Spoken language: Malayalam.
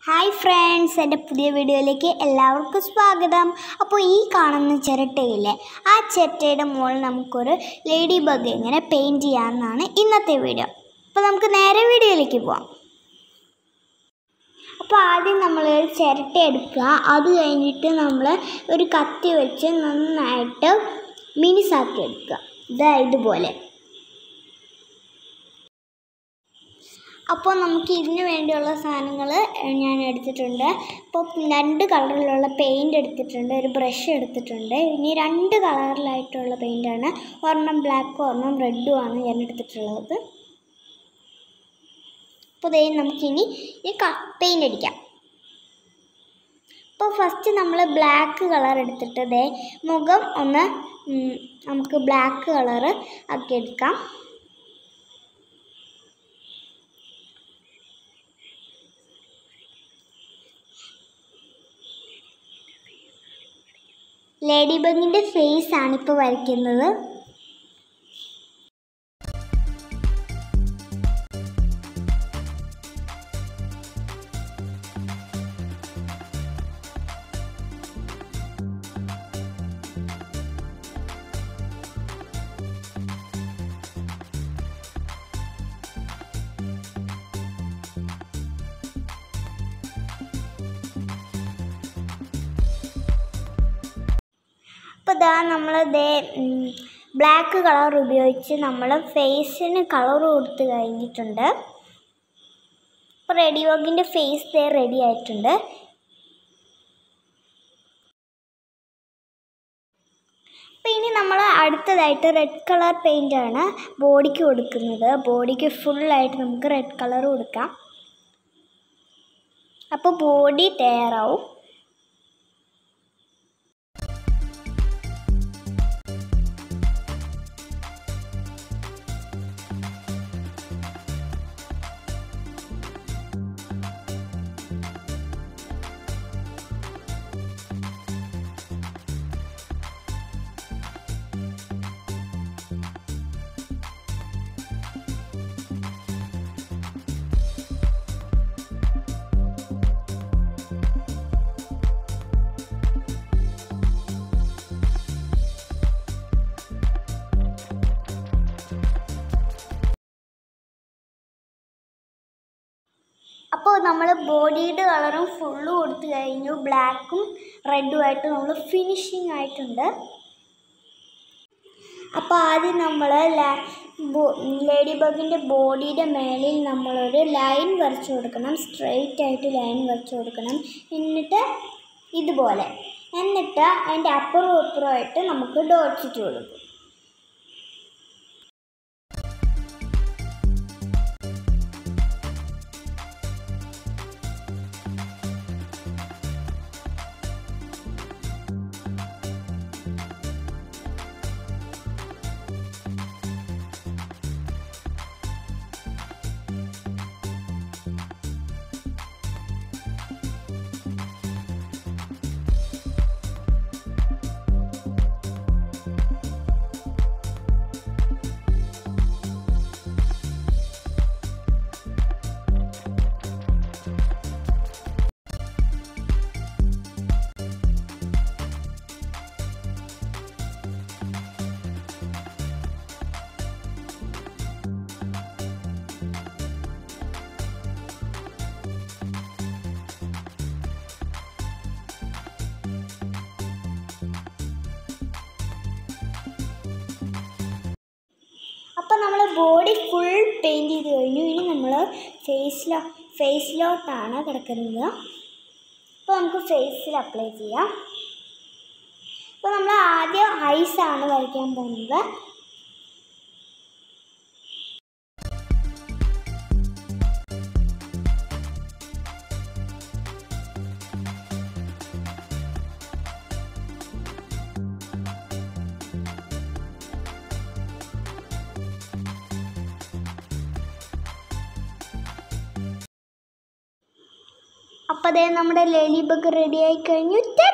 ഹായ് ഫ്രണ്ട്സ് എൻ്റെ പുതിയ വീഡിയോയിലേക്ക് എല്ലാവർക്കും സ്വാഗതം അപ്പോൾ ഈ കാണുന്ന ചിരട്ടയില്ലേ ആ ചിരട്ടയുടെ മുകളിൽ നമുക്കൊരു ലേഡി ബഗ് എങ്ങനെ പെയിൻറ് ചെയ്യാമെന്നാണ് ഇന്നത്തെ വീഡിയോ അപ്പോൾ നമുക്ക് നേരെ വീഡിയോയിലേക്ക് പോവാം അപ്പോൾ ആദ്യം നമ്മൾ ഒരു ചിരട്ട എടുക്കുക അത് കഴിഞ്ഞിട്ട് നമ്മൾ ഒരു കത്തി വെച്ച് നന്നായിട്ട് മിനിസാക്കി എടുക്കുക ഇതാ ഇതുപോലെ അപ്പോൾ നമുക്ക് ഇതിന് വേണ്ടിയുള്ള സാധനങ്ങൾ ഞാൻ എടുത്തിട്ടുണ്ട് അപ്പോൾ രണ്ട് കളറിലുള്ള പെയിൻറ് എടുത്തിട്ടുണ്ട് ഒരു ബ്രഷ് എടുത്തിട്ടുണ്ട് ഇനി രണ്ട് കളറിലായിട്ടുള്ള പെയിൻ്റാണ് ഒരെണ്ണം ബ്ലാക്കും ഒരെണ്ണം റെഡും ആണ് ഞാൻ എടുത്തിട്ടുള്ളത് അപ്പോൾ ഇതേ നമുക്കിനി ഈ പെയിൻ്റ് അടിക്കാം അപ്പോൾ ഫസ്റ്റ് നമ്മൾ ബ്ലാക്ക് കളർ എടുത്തിട്ട് ദേ മുഖം ഒന്ന് ഉം, നമുക്ക് ബ്ലാക്ക് കളറ് ആക്കി എടുക്കാം ലേഡി ബഗിൻ്റെ ഫേസ് ആണ് ഇപ്പോൾ വരയ്ക്കുന്നത് അപ്പോൾ ഇതാ നമ്മൾ ദേ ബ്ലാക്ക് കളർ ഉപയോഗിച്ച് നമ്മൾ ഫേസിന് കളർ കൊടുത്ത് കഴിഞ്ഞിട്ടുണ്ട് അപ്പോൾ റെഡി വർക്കിൻ്റെ ഫേസ് ദേ റെഡി ആയിട്ടുണ്ട് അപ്പോൾ ഇനി നമ്മൾ അടുത്തതായിട്ട് റെഡ് കളർ പെയിൻ്റാണ് ബോഡിക്ക് കൊടുക്കുന്നത് ബോഡിക്ക് ഫുള്ളായിട്ട് നമുക്ക് റെഡ് കളർ കൊടുക്കാം അപ്പോൾ ബോഡി തയ്യാറാവും അപ്പോൾ നമ്മൾ ബോഡിയുടെ കളറും ഫുള്ള് കൊടുത്തു കഴിഞ്ഞു ബ്ലാക്കും റെഡും ആയിട്ട് നമ്മൾ ഫിനിഷിങ് ആയിട്ടുണ്ട് അപ്പോൾ ആദ്യം നമ്മൾ ലേഡി ബഗിൻ്റെ ബോഡിയുടെ മേളിൽ നമ്മളൊരു ലൈൻ വരച്ചു കൊടുക്കണം സ്ട്രെയിറ്റ് ആയിട്ട് ലൈൻ വരച്ചു കൊടുക്കണം എന്നിട്ട് ഇതുപോലെ എന്നിട്ട് അതിൻ്റെ അപ്പുറവും ഇപ്പുറമായിട്ട് നമുക്ക് ഡോട്ട്സ് ഇട്ട് കൊടുക്കും അപ്പോൾ നമ്മൾ ബോഡി ഫുൾ പെയിൻറ് ചെയ്ത് കഴിഞ്ഞു ഇനി നമ്മൾ ഫേസിലോ ഫേസിലോട്ടാണ് കിടക്കുന്നത് അപ്പോൾ നമുക്ക് ഫേസിൽ അപ്ലൈ ചെയ്യാം അപ്പോൾ നമ്മൾ ആദ്യം ഐസാണ് വരയ്ക്കാൻ പോകുന്നത് അപ്പോൾ അതേ നമ്മുടെ ലേഡി ബഗ് റെഡി ആയി കഴിഞ്ഞു